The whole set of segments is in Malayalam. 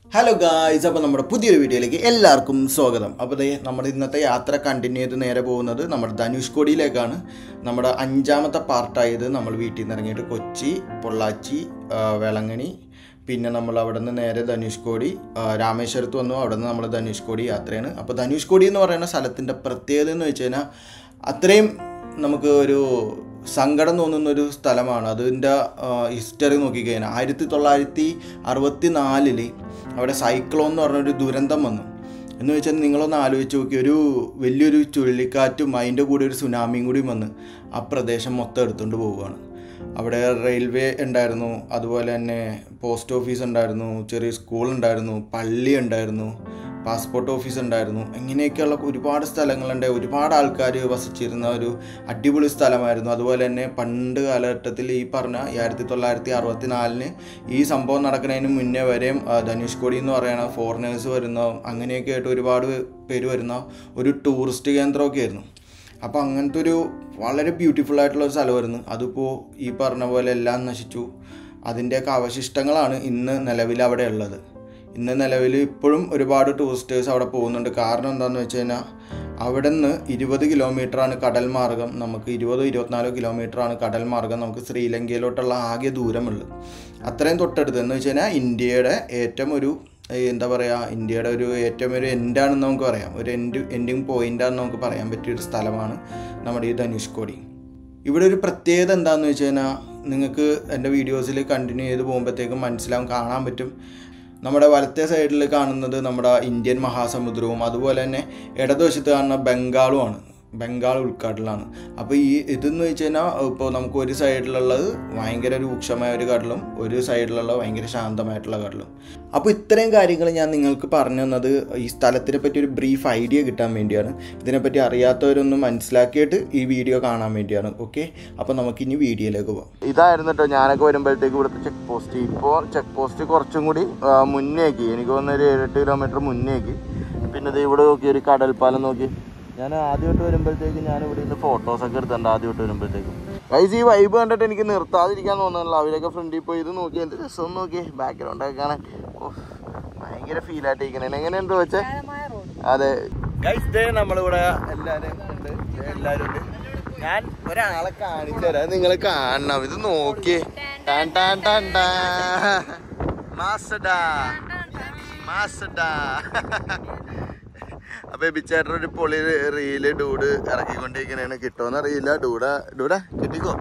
ഹലോ ഗായ്സ് അപ്പോൾ നമ്മുടെ പുതിയൊരു വീഡിയോയിലേക്ക് എല്ലാവർക്കും സ്വാഗതം അപ്പോൾ ദേ നമ്മുടെ ഇന്നത്തെ യാത്ര കണ്ടിന്യൂ ചെയ്ത് നേരെ പോകുന്നത് നമ്മുടെ ധനുഷ്കോടിയിലേക്കാണ് നമ്മുടെ അഞ്ചാമത്തെ പാർട്ടായത് നമ്മൾ വീട്ടിൽ നിന്ന് ഇറങ്ങിയിട്ട് കൊച്ചി പൊള്ളാച്ചി ആ, വേളങ്ങണി പിന്നെ നമ്മൾ അവിടെ നിന്ന് നേരെ ധനുഷ്കോടി ആ, രാമേശ്വരത്ത് വന്നു അവിടെ നിന്ന് നമ്മൾ ധനുഷ്കോടി യാത്രയാണ് അപ്പോൾ ധനുഷ്കോടി എന്ന് പറയുന്ന സ്ഥലത്തിൻ്റെ പ്രത്യേകത എന്ന് വെച്ച് കഴിഞ്ഞാൽ അത്രയും നമുക്ക് ഒരു സങ്കടം തോന്നുന്ന ഒരു സ്ഥലമാണ് അതിൻ്റെ ഹിസ്റ്ററി നോക്കിക്കഴിഞ്ഞാൽ ആയിരത്തി തൊള്ളായിരത്തി അറുപത്തി നാലില് അവിടെ സൈക്ലോൺ എന്ന് പറഞ്ഞൊരു ദുരന്തം വന്നു എന്ന് വെച്ചാൽ നിങ്ങളൊന്ന് ആലോചിച്ച് നോക്കി ഒരു വലിയൊരു ചുഴലിക്കാറ്റും അതിൻ്റെ കൂടെ ഒരു സുനാമിയും കൂടി വന്ന് ആ പ്രദേശം മൊത്തം എടുത്തുകൊണ്ട് പോവുകയാണ് അവിടെ റെയിൽവേ ഉണ്ടായിരുന്നു അതുപോലെ തന്നെ പോസ്റ്റ് ഓഫീസ് ഉണ്ടായിരുന്നു ചെറിയ സ്കൂൾ ഉണ്ടായിരുന്നു പള്ളി ഉണ്ടായിരുന്നു പാസ്പോർട്ട് ഓഫീസ് ഉണ്ടായിരുന്നു ഇങ്ങനെയൊക്കെയുള്ള ഒരുപാട് സ്ഥലങ്ങളുണ്ട് ഒരുപാട് ആൾക്കാർ വസിച്ചിരുന്ന ഒരു അടിപൊളി സ്ഥലമായിരുന്നു അതുപോലെ തന്നെ പണ്ട് കാലഘട്ടത്തിൽ ഈ പറഞ്ഞ ആയിരത്തി തൊള്ളായിരത്തി അറുപത്തി നാലിന് ഈ സംഭവം നടക്കുന്നതിന് മുന്നേ വരെയും ആ, ധനുഷ്കോടി എന്ന് പറയുന്ന ഫോറിനേഴ്സ് വരുന്ന അങ്ങനെയൊക്കെ ആയിട്ട് ഒരുപാട് പേര് വരുന്ന ഒരു ടൂറിസ്റ്റ് കേന്ദ്രമൊക്കെ ആയിരുന്നു അപ്പോൾ അങ്ങനത്തെ ഒരു വളരെ ബ്യൂട്ടിഫുൾ ആയിട്ടുള്ള ഒരു സ്ഥലമായിരുന്നു അതിപ്പോൾ ഈ പറഞ്ഞ പോലെ എല്ലാം നശിച്ചു അതിൻ്റെയൊക്കെ അവശിഷ്ടങ്ങളാണ് ഇന്ന് നിലവിൽ അവിടെ ഉള്ളത് ഇന്ന് നിലവിൽ ഇപ്പോഴും ഒരുപാട് ടൂറിസ്റ്റേഴ്സ് അവിടെ പോകുന്നുണ്ട് കാരണം എന്താണെന്ന് വെച്ച് കഴിഞ്ഞാൽ അവിടെ നിന്ന് ഇരുപത് കിലോമീറ്ററാണ് കടൽ മാർഗം നമുക്ക് ഇരുപതോ ഇരുപത്തിനാലോ കിലോമീറ്ററാണ് കടൽ മാർഗം നമുക്ക് ശ്രീലങ്കയിലോട്ടുള്ള ആകെ ദൂരമുള്ളത് അത്രയും തൊട്ടടുത്ത് എന്ന് വെച്ച് കഴിഞ്ഞാൽ ഇന്ത്യയുടെ ഏറ്റവും ഒരു ഈ എന്താ പറയുക ഇന്ത്യയുടെ ഒരു ഏറ്റവും ഒരു എൻഡാണെന്ന് നമുക്ക് പറയാം ഒരു എൻഡ് എൻഡിങ് പോയിൻ്റാണെന്ന് നമുക്ക് പറയാൻ പറ്റിയൊരു സ്ഥലമാണ് നമ്മുടെ ഈ ധനുഷ്കോടി ഇവിടെ ഒരു പ്രത്യേകത എന്താണെന്ന് വെച്ച് കഴിഞ്ഞാൽ നിങ്ങൾക്ക് എൻ്റെ വീഡിയോസിൽ കണ്ടിന്യൂ ചെയ്ത് പോകുമ്പോഴത്തേക്കും മനസ്സിലാവും കാണാൻ പറ്റും നമ്മുടെ വലത്തെ സൈഡിൽ കാണുന്നത് നമ്മുടെ ഇന്ത്യൻ മഹാസമുദ്രവും അതുപോലെ തന്നെ ഇടതുവശത്ത് കാണുന്ന ബംഗാളുമാണ് ബംഗാൾ ഉൾക്കടലാണ് അപ്പോൾ ഈ ഇതെന്ന് വെച്ച് കഴിഞ്ഞാൽ ഇപ്പോൾ നമുക്ക് ഒരു സൈഡിലുള്ളത് ഭയങ്കര രൂക്ഷമായ ഒരു കടലും ഒരു സൈഡിലുള്ള ഭയങ്കര ശാന്തമായിട്ടുള്ള കടലും അപ്പോൾ ഇത്രയും കാര്യങ്ങൾ ഞാൻ നിങ്ങൾക്ക് പറഞ്ഞു തന്നത് ഈ സ്ഥലത്തിനെ പറ്റി ഒരു ബ്രീഫ് ഐഡിയ കിട്ടാൻ വേണ്ടിയാണ് ഇതിനെപ്പറ്റി അറിയാത്തവരൊന്നും മനസ്സിലാക്കിയിട്ട് ഈ വീഡിയോ കാണാൻ വേണ്ടിയാണ് ഓക്കെ അപ്പോൾ നമുക്കിനി വീഡിയോയിലേക്ക് പോകാം ഇതായിരുന്നു കേട്ടോ ഞാനൊക്കെ വരുമ്പോഴത്തേക്ക് ഇവിടുത്തെ ചെക്ക് പോസ്റ്റ് ഇപ്പോൾ ചെക്ക് പോസ്റ്റ് കുറച്ചും കൂടി ആ, മുന്നേക്ക് എനിക്ക് തോന്നുന്ന ഒരു ഏഴെട്ട് കിലോമീറ്റർ മുന്നേക്ക് പിന്നെ ഇത് ഇവിടെ നോക്കി ഒരു കടൽപ്പാലം നോക്കി ഞാൻ ആദ്യമായിട്ട് വരുമ്പോഴത്തേക്ക് ഞാൻ ഇവിടെ നിന്ന് ഫോട്ടോസൊക്കെ എടുത്തിട്ടുണ്ട് ആദ്യമായിട്ട് വരുമ്പോഴത്തേക്കും ഗൈസ് ഈ വൈബ് കണ്ടിട്ട് എനിക്ക് നിർത്താതിരിക്കാൻ തോന്നുന്നില്ല അവരൊക്കെ ഫ്രണ്ടിൽ പോയി ഇത് നോക്കി എന്ത് രസം നോക്കി ബാക്ക്ഗ്രൗണ്ട് ഒക്കെ കാണാൻ ഓ ഭയങ്കര ഫീൽ ആയിട്ട് ഇരിക്കണേ എങ്ങനെയുണ്ട് വെച്ചേ അതെ ഗൈസ് ഡേ നമ്മളിവിടെ എല്ലാവരും ഉണ്ട് ദേ എല്ലാവരും ഉണ്ട് ഞാൻ ഒരാളെ കാണിച്ചു തരാം നിങ്ങൾ കാണണം ഇത് നോക്കിയേ ടാൻ ടാൻ ടാൻ ടാ. മാസഡാ മാസഡാ അപ്പൊ ബിച്ചേട്ടൻ ഒരു പൊളി റീല് ഡൂഡ് ഇറക്കിക്കൊണ്ടിരിക്കണേണ് കിട്ടുമെന്ന് അറിയില്ല ഡൂഡ ഡൂഡ കിട്ടിക്കോ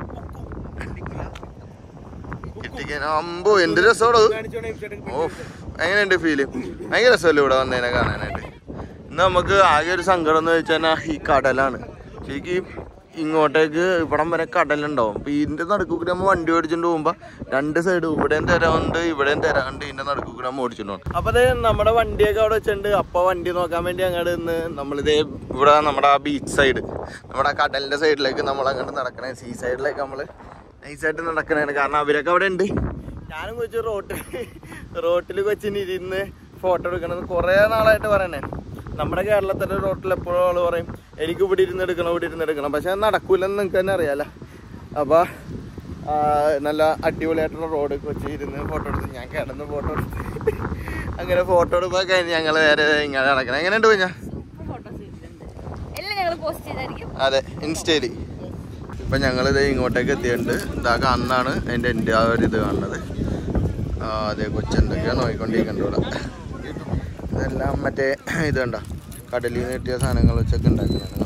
കിട്ടിക്കാൻ അമ്പോ എന്ത് രസോടോ ഓ എങ്ങനെയുണ്ട് ഫീല് ഭയങ്കര രസമല്ലേ ഇവിടെ വന്നതിനെ കാണാനായിട്ട് ഇന്ന് നമുക്ക് ആകെ ഒരു സങ്കടം എന്ന് വെച്ചാൽ ഈ കടലാണ് ശരിക്കും ഇങ്ങോട്ടേക്ക് ഇവിടം വരെ കടലുണ്ടാവും അപ്പൊ ഇതിന്റെ നടുക്കൂടി നമ്മൾ വണ്ടി ഓടിച്ചോണ്ട് പോകുമ്പോ രണ്ട് സൈഡ് ഇവിടെയും തരാറുണ്ട് ഇവിടെയും തരാറുണ്ട് ഇതിന്റെ നടുക്കൂടി നമ്മൾ ഓടിച്ചോണ്ട് പോകും അപ്പൊ അതെ നമ്മുടെ വണ്ടിയൊക്കെ അവിടെ വെച്ചിട്ടുണ്ട് അപ്പൊ വണ്ടി നോക്കാൻ വേണ്ടി അങ്ങോട്ട് നിന്ന് നമ്മളിതേ ഇവിടെ നമ്മുടെ ആ ബീച്ച് സൈഡ് നമ്മുടെ ആ കടലിന്റെ സൈഡിലേക്ക് നമ്മൾ അങ്ങോട്ട് നടക്കണേ സീ സൈഡിലേക്ക് നമ്മള് നൈസായിട്ട് നടക്കണേണ് കാരണം അവരൊക്കെ അവിടെ ഉണ്ട് ഞാനും കൊച്ചു റോട്ടിൽ റോട്ടിൽ കൊച്ചിന് ഇരുന്ന് ഫോട്ടോ എടുക്കണമെന്ന് കുറേ നാളായിട്ട് പറയണേ നമ്മുടെ കേരളത്തിലെ റോട്ടിൽ എപ്പോഴും ആള് പറയും എനിക്ക് ഇവിടെ ഇരുന്ന് എടുക്കണം ഇവിടെ ഇരുന്ന് എടുക്കണം പക്ഷെ അത് നടക്കൂലെന്ന് നിങ്ങൾക്ക് തന്നെ അറിയാലോ അപ്പോൾ നല്ല അടിപൊളിയായിട്ടുള്ള റോഡ് കൊച്ചി ഇരുന്ന് ഫോട്ടോ എടുത്ത് ഞാൻ കിടന്ന് ഫോട്ടോ എടുത്ത് അങ്ങനെ ഫോട്ടോ എടുക്കാൻ കഴിഞ്ഞ് ഞങ്ങൾ നേരെ ഇങ്ങനെ നടക്കണം എങ്ങനെയുണ്ട് കുഞ്ഞാ ഫോട്ടോസ് ഇട്ടിട്ടുണ്ട് എല്ലാം ഞങ്ങൾ പോസ്റ്റ് ചെയ്തായിരിക്കും അതെ ഇൻസ്റ്റയില് ഇപ്പൊ ഞങ്ങളിത് ഇങ്ങോട്ടേക്ക് എത്തിയിട്ടുണ്ട് ഇതാ അന്നാണ് അതിന്റെ എൻ്റെ ആ ഒരു ഇത് കാണുന്നത് ആ അതെ കൊച്ചെന്തൊക്കെയാ നോക്കിക്കൊണ്ടിരിക്കണ്ട ഇവിടെ ഇതെല്ലാം മറ്റേ ഇത് കണ്ട കടലിൽ നിന്ന് കിട്ടിയ സാധനങ്ങൾ വെച്ചൊക്കെ ഉണ്ടാക്കുന്നതാണ്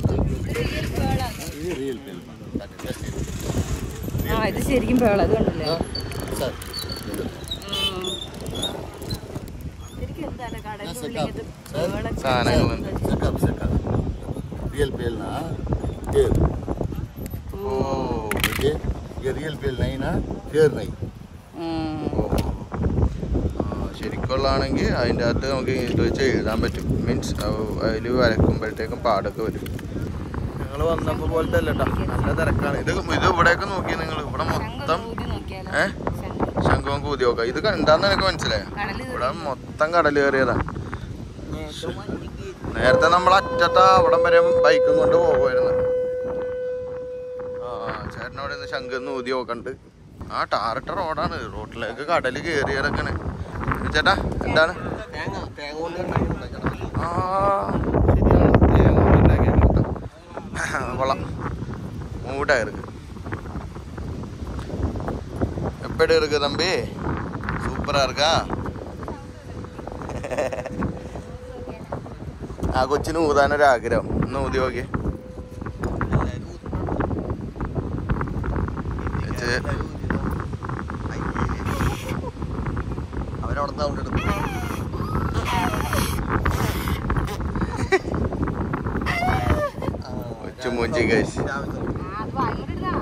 ആ ഇത് ശരിക്കും പേള അത് കണ്ടില്ലേ ശരിക്കും എന്താണ് കടലിനുള്ളിൽ ഇത് പേളൊക്കെ സാധനങ്ങളുണ്ട് Sekap, sekap. Real pel na. Here. Oh Okay. ये real pel नहीं ना here नहीं ഉം. ശരിക്കുള്ളതാണെങ്കിൽ അതിൻ്റെ അകത്ത് നമുക്ക് ഇത് വെച്ച് എഴുതാൻ പറ്റും മീൻസ് അതിൽ വരക്കുമ്പോഴത്തേക്കും പാടൊക്കെ വരും ഞങ്ങൾ വന്നപ്പോൾ പോലത്തെ അല്ല കേട്ടോ നല്ല തിരക്കാണ് ഇത് ഇത് ഇവിടെയൊക്കെ നോക്കി നിങ്ങൾ ഇവിടെ മൊത്തം ഊതി നോക്കിയാലോ? ഏ? ശംഖ്. ശംഖുവും കൂതി നോക്കാം ഇത് എന്താന്ന് എനിക്ക് മനസ്സിലായോ കടല് ഇവിടെ മൊത്തം കടൽ കയറിയതാ നേരത്തെ നമ്മൾ അറ്റത്ത അവിടം വരെ ബൈക്കും കൊണ്ട് പോകുമായിരുന്നു ആ ചേട്ടനവിടെ നിന്ന് ശംഖന്ന് ഊതി നോക്കണ്ട് ആ ടാറിട്ട റോഡാണ് റോഡിലേക്ക് കടൽ കയറി കിടക്കണേ ചേട്ടാ എന്താണ് തേങ്ങ കൊണ്ട് ഉണ്ടാക്കണം ആ ശരിയാണ് തേങ്ങ കൊണ്ട് ഉണ്ടാക്കിയേക്കുന്നത്. കൊള്ളാം മൂട്ടാ இருக்கு எப்படி இருக்கு தம்பி சூப்பரா இருக்கா ആ കൊച്ചിന് ഊതാനൊരു ആഗ്രഹം ഒന്ന് ഊതി നോക്കി അവരവിടെ സൗണ്ട് എടുത്തു കൊച്ചു മൂഞ്ചി കഴിച്ച് അത് ഭയങ്കര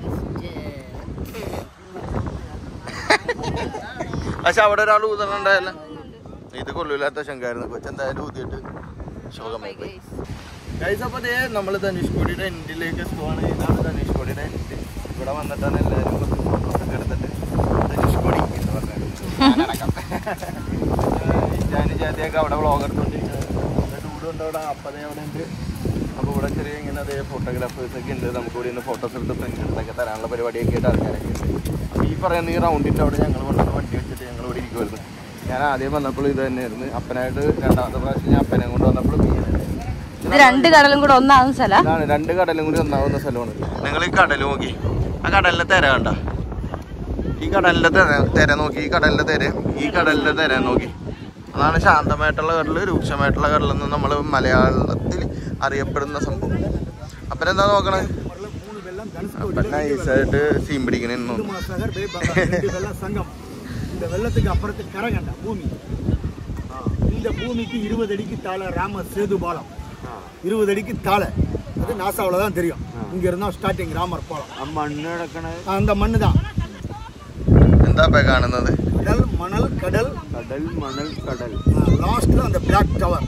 പക്ഷെ അവിടെ ഒരാൾ ഊതണുണ്ടായല്ല ഇത് കൊള്ളൂലാത്ത ശങ്കായിരുന്നു കൊച്ചെന്തായാലും ഊതിയിട്ട് ശോകമായി പോയി ഗൈസ് അപ്പോൾ ദേ നമ്മൾ ധനുഷ്കോടിയുടെ എൻഡിലേക്ക് പോവാണ് ഇതാണ് ധനുഷ്കോടിയുടെ എൻഡ് ഇവിടെ വന്നിട്ടാണ് എല്ലാവരും കുറച്ച് ഫോട്ടോസ് ഒക്കെ എടുത്തിട്ട് ധനുഷ്കോടി എന്ന് പറഞ്ഞാൽ ജാനി ജാതിയൊക്കെ അവിടെ വ്ളോഗ് എടുത്തോണ്ടിരിക്കുന്നത് ഡൂഡ് ഉണ്ട് അവിടെ അപ്പതേ അവിടെ ഉണ്ട് അപ്പോൾ ഇവിടെ ചെറിയ ഇങ്ങനെ അതേ ഫോട്ടോഗ്രാഫേഴ്സ് ഒക്കെ ഉണ്ട് നമുക്ക് ഇവിടെ നിന്ന് ഫോട്ടോസ് എടുത്ത് പ്രിന്റ് എടുത്തൊക്കെ തരാനുള്ള പരിപാടിയൊക്കെ ആയിട്ട് ആൾക്കാരൊക്കെ ഉണ്ട് അപ്പോൾ ഈ പറയുന്ന ഈ റൗണ്ടിൻ്റെ അവിടെ ഞങ്ങൾ വന്നിട്ട് വണ്ടി വെച്ചിട്ട് ഞങ്ങൾ ഇവിടെ ഇരിക്കുമായിരുന്നു ഞാൻ ആദ്യം വന്നപ്പോൾ ഇത് തന്നെയായിരുന്നു അപ്പനായിട്ട് രണ്ടാമത്തെ പ്രാവശ്യം ഞാൻ അപ്പനെ കൊണ്ട് വന്നപ്പോൾ ഇത് രണ്ട് കടലും കൂടെ ഒന്നാകുന്ന സ്ഥല ഇതാണ് രണ്ട് കടലും കൂടി ഒന്നാവുന്ന സ്ഥലമാണ് നിങ്ങൾ ഈ കടൽ നോക്കി ആ കടലിലെ തിര കണ്ട ഈ കടലിലെ തിര തിര നോക്കി ഈ കടലിലെ തിര ഈ കടലിലെ തിര നോക്കി അതാണ് ശാന്തമായിട്ടുള്ള കടൽ രൂക്ഷമായിട്ടുള്ള കടലെന്ന് നമ്മൾ മലയാളത്തിൽ അറിയപ്പെടുന്ന സംഭവം അപ്പൻ എന്താ നോക്കണേ അപ്പൻ നൈസായിട്ട് സീൻ പിടിക്കണ சாகர் பேபாங்க ரெண்டு வெள்ளம் சங்கம் இந்த வெள்ளத்துக்கு அப்புறத்துக்கு கரை கண்ட பூமி இந்த பூமிக்கு இருபது அடிக்கு தாழ ராம சேது பாலம் இருபது அடிக்கு தாழ அது நாசாவில் தான் தெரியும் இங்க இருந்தா ஸ்டார்டிங் ராமர் பாலம் മണ്ണ് കിടക്കണ அந்த மண்ணு தான் എന്താ ഇപ്പൊ കാണുന്നത് கடல் மணல் கடல் കടൽ മണൽ കടൽ லாஸ்ட்ல அந்த பிளாக் டவர்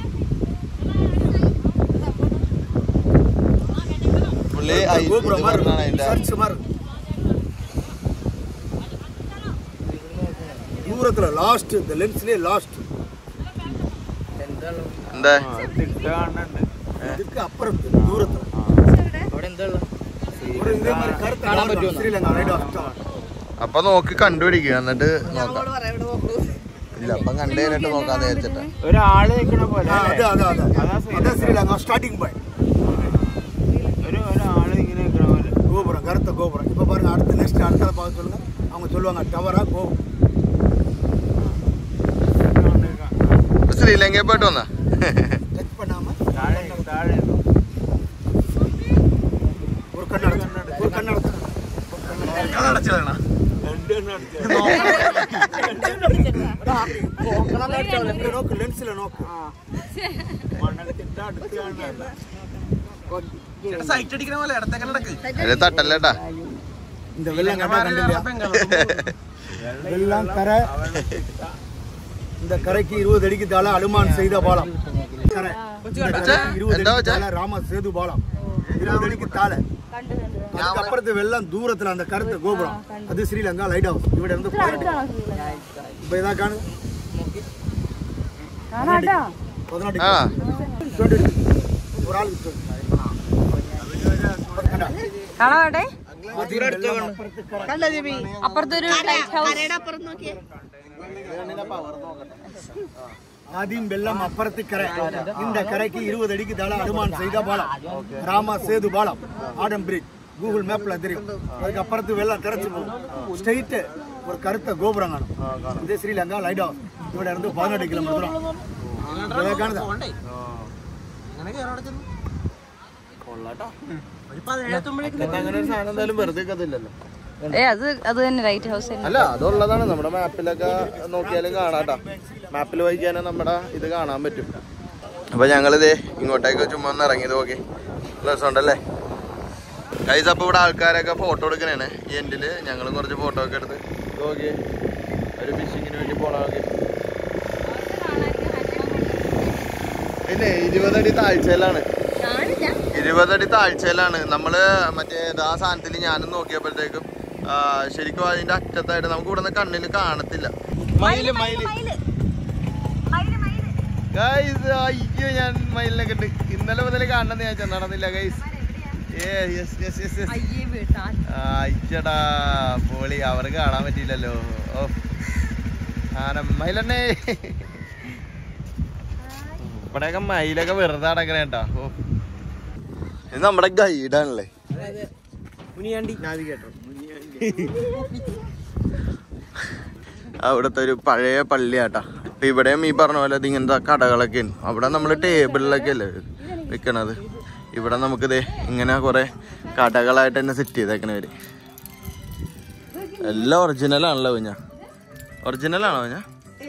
പുള്ളി ഐ- ഇത് கோபுரம் പറഞ്ഞാണ് மாதிரி അതിന്റെ சர்ச் மாதிரி தூரத்துல லாஸ்ட் இந்த லென்ஸ்லயே லாஸ்ட் എന്താ തിട്ട കാണുന്നുണ്ട് இதுக்கு அப்புறம் தூரத்துல ஒரு இதே மாதிரி கருத்து കാണാൻ പറ്റുമോ ശ്രീലങ്ക റൈഡ് ഓഫ് അപ്പൊ നോക്കി കണ്ടുപിടിക്കുക എന്നിട്ട് നോക്കാം ഇല്ല അപ്പം കണ്ടു കഴിഞ്ഞിട്ട് നോക്കാന്ന് വിചാരിച്ചിട്ടാ ഒരാള് നിൽക്കണ പോലെ ആ, അല്ലേ? അതെ അതെ അതെ അതാ അതാ ശ്രീലങ്ക സ്റ്റാർട്ടിംഗ് പോയിന്റ് ഒരു ഒരാള് ഇങ്ങനെ നിൽക്കണ പോലെ கோபுரம் கருத்த கோபுரம் இப்போ பாருங்க அடுத்து நெக்ஸ்ட் அடுத்த பார்க்க சொல்லுங்க அவங்க சொல்லுவாங்க டவரா கோபுரம் ഇപ്പൊ ശ്രീലങ്കയിൽ പോയിട്ട് വന്നാ டச் பண்ணாம താഴെ താഴെ ஒரு கண் அடைச்சு ஒரு கண் அடைச்சு நோக்கு லென்ஸ்ல நோக்கு മണൽത്തിട്ട അടുത്ത് കാണുന്നുണ്ട് അത് തട്ടല്ലേട്ടാ இந்த வெள்ளம் கண்டா கண்டில்லையா வெள்ளம் கரை இந்த கரைக்கு இருபது அடிக்கு தாழ அனுமான் செய்த பாலம் கரை இந்த கரைக்கு இருபது എന്താ அடிக்கு വെച്ചാ? தாழ ராம சேது பாலம் இருபது அடிக்கு தாழ அதுக்கப்புறத்து வெள்ளம் தூரத்துல அந்த கருத்து கோபுரம் அது ஸ்ரீலங்கா லைட் ஹவுஸ் ഇവിടെ இருந்து பதினெட்டு இப்ப இதான் காணுங்க பதினெட்டு ആ டுவெண்ட்டி ஒரு ஆளுக்கு கண்டா കാണാട്ടെ வெள்ளம் அப்புறத்து கரை. അപ്പുറത്തൊരു ലൈറ്റ് ഹൗസ് ஆதிம் வெள்ளம் அப்புறத்து கரை இந்த கரைக்கு இருபது அடிக்கு தள அனுமான் செய்த பாலம் ராமா சேது பாலம் ஆடம் பிரிட்ஜ் கூகுள் மேப்ல தெரியும் அதுக்கு அப்புறத்து வெள்ளம் திறச்சு போகும் ஸ்ட்ரெயிட் ஒரு கருத்த கோபுரம் காணும் இது ஸ்ரீலங்கா லைட் ஹவுஸ் ഇവിടെ இருந்து பதினெட்டு கிலோமீட்டர் தூரம் இதை കാണുதா അങ്ങനെ ഒരു സാധനം എന്തായാലും വെറുതെ കഥയില്ലല്ലോ ഏ അത് അത് തന്നെ ലൈറ്റ് ഹൗസ് തന്നെ അല്ല അതുള്ളതാണ് നമ്മുടെ മാപ്പിലൊക്കെ നോക്കിയാലും കാണാട്ടാ മാപ്പിൽ വായിക്കാനേ നമ്മുടെ ഇത് കാണാൻ പറ്റും അപ്പൊ ഞങ്ങളിത് ഇങ്ങോട്ടേക്ക് ചുമ്മാ ഒന്ന് ഇറങ്ങിയത് നോക്കി രസമുണ്ടല്ലേ കൈസ് അപ്പൊ ഇവിടെ ആൾക്കാരൊക്കെ ഫോട്ടോ എടുക്കണേണ് ഈ എൻഡില് ഞങ്ങളും കുറച്ച് ഫോട്ടോ ഒക്കെ എടുത്ത് നോക്കി ഒരു ഫിഷിങ്ങിന് വേണ്ടി പോണ നോക്കി പിന്നെ ഇരുപതടി താഴ്ചയിലാണ് ഇരുപതടി താഴ്ചയിലാണ് നമ്മള് മറ്റേ ആ സാധനത്തിൽ ഞാനും നോക്കിയപ്പോഴത്തേക്കും ആ, ശരിക്കും അതിന്റെ അറ്റത്തായിട്ട് നമുക്ക് ഇവിടെ നിന്ന് കണ്ണിൽ കാണത്തില്ല മയില് മയില് ഗൈസ് അയ്യോ ഞാൻ മയിലിനെ കണ്ട് ഇന്നലെ മുതൽ കാണണമെന്ന് ഞാൻ നടന്നില്ല ഗൈസ് ഏ യെസ് യെസ് യെസ് യെസ് അയ്യടാ പോളി അവർക്ക് കാണാൻ പറ്റിയില്ലല്ലോ ഓ ആന മയിലെണ്ണേ ഇവിടെയൊക്കെ മയിലൊക്കെ വെറുതെ അടക്കണ കേട്ടാ ഓ ഇത് നമ്മുടെ ഗൈഡാണല്ലേ അവിടുത്തെ ഒരു പഴയ പള്ളിയാട്ടാ ഇപ്പൊ ഇവിടെയും ഈ പറഞ്ഞ പോലെ ഇത് ഇങ്ങനത്തെ കടകളൊക്കെ ഉണ്ട് അവിടെ നമ്മൾ ടേബിളിലൊക്കെ അല്ലേ വിൽക്കണത് ഇവിടെ നമുക്കിത് ഇങ്ങനെ കുറെ കടകളായിട്ട് തന്നെ സെറ്റ് ചെയ്തേക്കണവര് എല്ലാം ഒറിജിനൽ ആണല്ലോ കുഞ്ഞ ഒറിജിനൽ ആണോ കുഞ്ഞ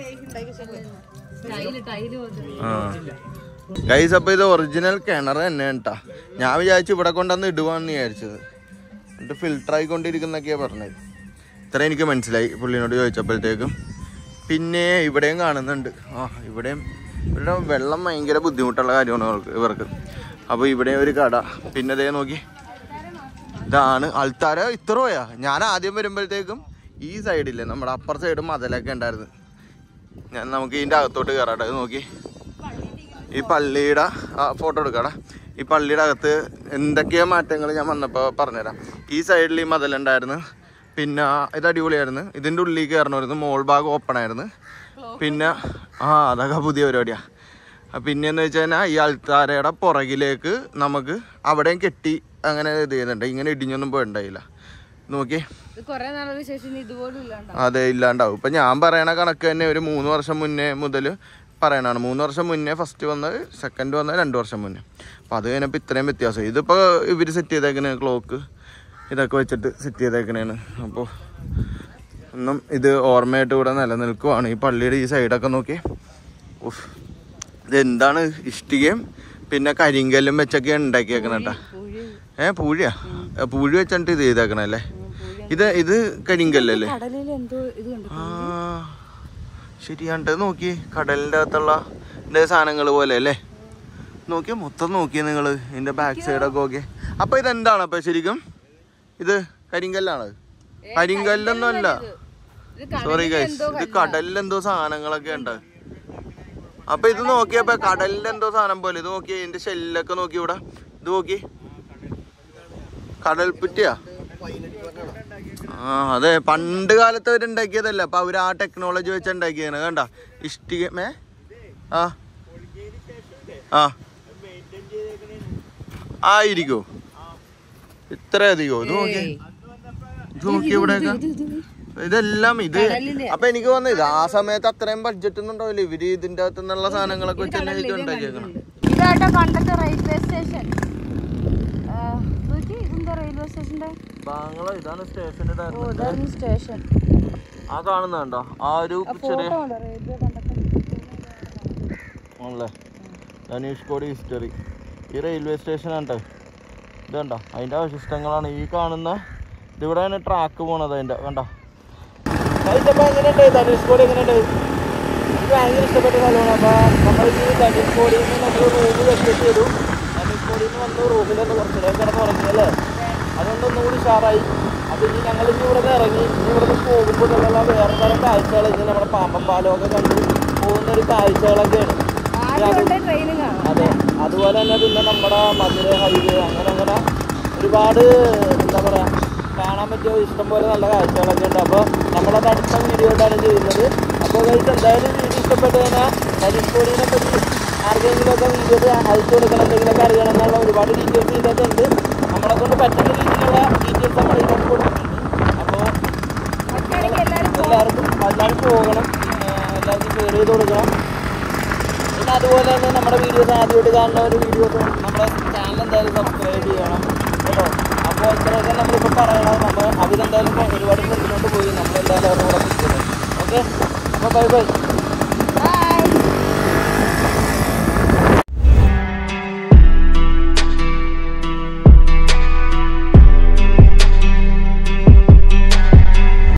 ടൈല് ടൈല് ആ ഗൈസ് അപ്പൊ ഇത് ഒറിജിനൽ കിണർ തന്നെ കേട്ടാ ഞാൻ വിചാരിച്ചു ഇവിടെ കൊണ്ടുവന്ന് ഇടുവാന്ന് വിചാരിച്ചത് എന്നിട്ട് ഫിൽട്ടർ ആയിക്കൊണ്ടിരിക്കുന്നൊക്കെയാ പറഞ്ഞത് ഇത്ര എനിക്ക് മനസ്സിലായി പുള്ളിനോട് ചോദിച്ചപ്പോഴത്തേക്കും പിന്നെ ഇവിടെയും കാണുന്നുണ്ട് ആ ഇവിടെയും ഇവിടെ വെള്ളം ഭയങ്കര ബുദ്ധിമുട്ടുള്ള കാര്യമാണ് ഇവർക്ക് ഇവർക്ക് അപ്പോൾ ഇവിടെ ഒരു കട പിന്നെ ദേ നോക്കി ഇതാണ് അൾത്താര ഇത്ര പോയാ ഞാൻ ആദ്യം വരുമ്പോഴത്തേക്കും ഈ സൈഡില്ലേ നമ്മുടെ അപ്പർ സൈഡ് മതിലൊക്കെ ഉണ്ടായിരുന്നു ഞാൻ നമുക്ക് ഇതിൻ്റെ അകത്തോട്ട് കയറാട്ടെ ഇത് നോക്കി ഈ പള്ളിയുടെ ഫോട്ടോ എടുക്കാടാ ഈ പള്ളിയുടെ അകത്ത് എന്തൊക്കെയോ മാറ്റങ്ങൾ ഞാൻ വന്നപ്പോൾ പറഞ്ഞുതരാം ഈ സൈഡിൽ ഈ മതിലുണ്ടായിരുന്നു പിന്നെ ഇത് അടിപൊളിയായിരുന്നു ഇതിൻ്റെ ഉള്ളിൽ കയറണമായിരുന്നു മോൾ ഭാഗം ഓപ്പൺ ആയിരുന്നു പിന്നെ ആ അതൊക്കെ പുതിയ പരിപാടിയാണ് പിന്നെയെന്ന് വെച്ച് കഴിഞ്ഞാൽ ഈ അൾത്താരയുടെ പുറകിലേക്ക് നമുക്ക് അവിടെയും കെട്ടി അങ്ങനെ ഇത് ചെയ്യുന്നുണ്ട് ഇങ്ങനെ ഇടിഞ്ഞൊന്നും പോയിട്ടുണ്ടായില്ല നോക്കി ഇത് കൊറേ നാളുകൾക്ക് ശേഷം ഇനി ഇതുപോലും ഇല്ലാണ്ടാവും അതെ ഇല്ലാണ്ടാവും ഇപ്പൊ ഞാൻ പറയണ കണക്ക് തന്നെ ഒരു മൂന്ന് വർഷം മുന്നേ മുതൽ പറയണാണ് മൂന്ന് വർഷം മുന്നേ ഫസ്റ്റ് വന്നത് സെക്കൻഡ് വന്നത് രണ്ട് വർഷം മുന്നേ അപ്പൊ അത് കഴിഞ്ഞപ്പോൾ ഇത്രയും വ്യത്യാസം ഇതിപ്പോ ഇവര് സെറ്റ് ചെയ്തേക്കണ ക്ലോക്ക് ഇതൊക്കെ വെച്ചിട്ട് സെറ്റ് ചെയ്തേക്കണേണ് അപ്പോൾ ഒന്നും ഇത് ഓർമ്മയായിട്ട് ഇവിടെ നിലനിൽക്കുവാണ് ഈ പള്ളിയുടെ ഈ സൈഡൊക്കെ നോക്കി ഉഫ് ഇതെന്താണ് ഇഷ്ടികയും പിന്നെ കരിങ്കല്ലും വെച്ചൊക്കെ ഉണ്ടാക്കിയേക്കണ കേട്ടാ ഏ പൂഴിയാ ഏ, പൂഴി വെച്ചിട്ട് ഇത് ചെയ്തേക്കണല്ലേ ഇത് ഇത് കരിങ്കല്ലല്ലേ കടലിൽ എന്തോ ഇത് കണ്ടു ആ ശരിയാണ്ട് നോക്കി കടലിന്റെ അകത്തുള്ള ഇതിന്റെ സാധനങ്ങൾ പോലെ അല്ലേ നോക്കിയ മൊത്തം നോക്കിയ നിങ്ങള് ഇതിന്റെ ബാക്ക് സൈഡൊക്കെ നോക്കി അപ്പൊ ഇതെന്താണ് അപ്പൊ ശരിക്കും ഇത് കരിങ്കല്ലാണ് കരിങ്കല്ലൊന്നും അല്ല ഇത് സോറി ഗൈസ് ഇത് കടലിൽ എന്തോ സാധനങ്ങളൊക്കെ ഉണ്ട് അപ്പൊ ഇത് നോക്കിയപ്പോ കടലിന്റെ എന്തോ സാധനം പോലെ ഇത് നോക്കി ഇതിന്റെ ഷെല്ലൊക്കെ നോക്കി ഇവിടെ ഇത് നോക്കി കടൽപ്പുറ്റിയാ ആ അതെ പണ്ട് കാലത്ത് അവർ ഉണ്ടാക്കിയതല്ല അപ്പൊ അവര് ആ ടെക്നോളജി വെച്ച് ഉണ്ടാക്കിയാണ് കണ്ട ഇഷ്ടിക മേ ആ ആ ആയിരിക്കോ ഇത്ര അധികോ ഇത് നോക്കി ഇത് നോക്കി ഇവിടെയൊക്കെ ഇതെല്ലാം ഇത് അപ്പൊ എനിക്ക് തോന്നുന്നു ഇത് ആ സമയത്ത് അത്രയും ബഡ്ജറ്റ് ഒന്നും ഉണ്ടാവില്ല ഇവര് ഇതിന്റെ അകത്ത് നിന്നുള്ള സാധനങ്ങളൊക്കെ വെച്ച് തന്നെ ഇത് ഉണ്ടാക്കിയേക്കണം ഇതാട്ടോ പണ്ടത്തെ റെയിൽവേ സ്റ്റേഷൻ ഇതെന്താ റെയിൽവേ സ്റ്റേഷന്റെ ബാംഗ്ലോ ഇതാണ് സ്റ്റേഷന്റെ ഓ ഇതായിരുന്നു സ്റ്റേഷൻ ആ കാണുന്നുണ്ടോ ആ ഒരു ചെറിയ ഫോട്ടോ ഉണ്ടോ റെയിൽവേ പണ്ടത്തെ ആണല്ലേ ധനുഷ് കോടി ഹിസ്റ്ററി ഈ റെയിൽവേ സ്റ്റേഷൻ ആണ് ഇത് കണ്ടോ അതിൻ്റെ അവശിഷ്ടങ്ങളാണ് ഈ കാണുന്ന ഇതിവിടെയാണ് ട്രാക്ക് പോണത് അതിൻ്റെ കണ്ടോ എങ്ങനെയുണ്ട് ധനുഷ് കോടി എങ്ങനെയുണ്ട് എനിക്ക് ഭയങ്കര ഇഷ്ടപ്പെട്ട സ്ഥലമാണ് അപ്പോൾ നമ്മൾ ഈ ധനുഷ് കോടിയിൽ നിന്ന് നമ്മൾ റൂമിൽ വെച്ചിട്ട് ചെയ്തു ധനുഷ് കോടിയിൽ നിന്ന് വന്ന് റൂമിലൊന്ന് കുറച്ച് നേരം കിടന്ന് ഉറങ്ങി അല്ലേ അതുകൊണ്ട് ഒന്നുകൂടി ഉഷാറായി അപ്പോൾ ഇനി ഞങ്ങൾ ഇനി ഇവിടെ നിന്ന് ഇറങ്ങി ഇനി ഇവിടെ നിന്ന് പോകുമ്പോൾ ഉള്ള വേറെ തരം കാഴ്ചകൾ ഇനി നമ്മുടെ പാമ്പൻ പാലമൊക്കെ കണ്ട് പോകുന്ന ഒരു കാഴ്ചകളൊക്കെയാണ് ആദ്യം ട്രെയിനും കാണാം അതെ അതുപോലെ തന്നെ പിന്നെ നമ്മുടെ മധുര ഹൈവേ അങ്ങനെ അങ്ങനെ ഒരുപാട് എന്താ പറയാ കാണാൻ പറ്റിയ ഇഷ്ടംപോലെ നല്ല കാഴ്ചകളൊക്കെ ഉണ്ട് അപ്പോൾ നമ്മളത് അടുത്ത വീഡിയോ ആയിട്ടാണ് ചെയ്യുന്നത് അപ്പോൾ കഴിച്ച് എന്തായാലും വീഡിയോ ഇഷ്ടപ്പെട്ട് കഴിഞ്ഞാൽ കരിക്കോടിനെ പറ്റി ആർക്കെങ്കിലുമൊക്കെ വീഡിയോസ് അയച്ചു കൊടുക്കണം എന്തെങ്കിലുമൊക്കെ അറിയണം എന്നുള്ള ഒരുപാട് ഡീറ്റെയിൽസ് ഇതിനകത്തുണ്ട് നമ്മളെ കൊണ്ട് പറ്റുന്ന രീതിയിലുള്ള ഡീറ്റെയിൽസ് നമ്മൾ ഇതിനകത്ത് കൊടുത്തിട്ടുണ്ട് അപ്പോൾ പറ്റുകയാണെങ്കിൽ എല്ലാവരും എല്ലാവർക്കും എല്ലാവരും പോകണം ഏഹ് എല്ലാവർക്കും ഷെയർ ചെയ്ത് കൊടുക്കണം പിന്നെ അതുപോലെ തന്നെ നമ്മുടെ വീഡിയോസ് ആദ്യമായിട്ട് കാണുന്ന ഒരു വീഡിയോസ് നമ്മുടെ ചാനൽ എന്തായാലും സബ്സ്ക്രൈബ് ചെയ്യണം കേട്ടോ അപ്പോൾ ഇത്രയൊക്കെ നമ്മളിപ്പോൾ പറയണം നമ്മൾ അവരെന്തായാലും ഒരുപാട് മുന്നോട്ട് പോയി നമ്മളെന്തായാലും അവരുടെ കൂടെ നിൽക്കുന്നത് ഓക്കെ അപ്പോൾ ബൈ ബൈ